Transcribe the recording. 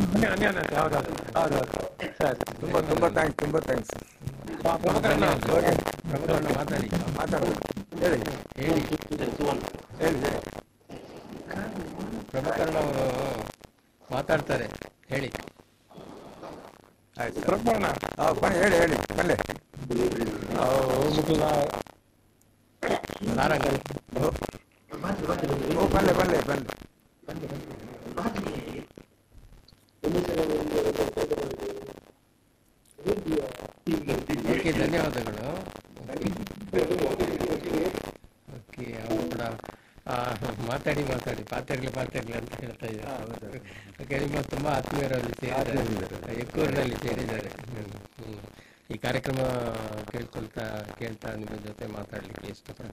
ಅನ್ಯ ಅನ್ಯ ಅನ್ಯ ಹೌದೌದು ಹೌದೌದು ಸರಿ ತುಂಬ ತುಂಬ ಥ್ಯಾಂಕ್ಸ್ ತುಂಬ ಥ್ಯಾಂಕ್ಸ್ ಪ್ರ- ಪ್ರಭಾಕರಣ್ಣ ಓಕೆ ಪ್ರಭಾಕರಣ್ಣ ಮಾತಾಡಿ ಮಾತಾಡೋದು ಹೇಳಿ ಹೇಳಿ ಹೇಳಿ ಹೇಳಿ ಪ್ರಭಾಕರಣ್ಣ ಅವರು ಮಾತಾಡ್ತಾರೆ ಹೇಳಿ ಆಯ್ತು ಪ್ರಭಾಕರಣ ಹಾಂ ಬನ್ನಿ ಹೇಳಿ ಹೇಳಿ ಬಲ್ಲೆ ಮುಗಿದ ಸಾರಂಗ ಓ ಓ ಬಲ್ಲೆ ಬಲ್ಲೆ ಬಲ್ಲೆ ಓಕೆ ಧನ್ಯವಾದಗಳು ಓಕೆ ಅವರು ಕೂಡ ಆ, ಮಾತಾಡಿ ಮಾತಾಡಿ ಪಾತಾಡ್ಲಿ ಪಾತಾಡ್ಲಿ ಅಂತ ಹೇಳ್ತಾ ಇದ್ದಾರೆ ಓಕೆ ನಿಮ್ಮ ತುಂಬಾ ಆತ್ಮೀಯರಲ್ಲಿ ಸೇರಿದ್ದಾರೆ ಎಕ್ಕೂರಿನಲ್ಲಿ ಸೇರಿದ್ದಾರೆ ಹ್ಮ್, ಹ್ಮ್. ಈ ಕಾರ್ಯಕ್ರಮ ಕೇಳ್ಕೊಳ್ತಾ ಕೇಳ್ತಾ ನಿಮ್ಮ ಜೊತೆ ಮಾತಾಡ್ಲಿಕ್ಕೆ ಇಷ್ಟಪಡ್ತೀನಿ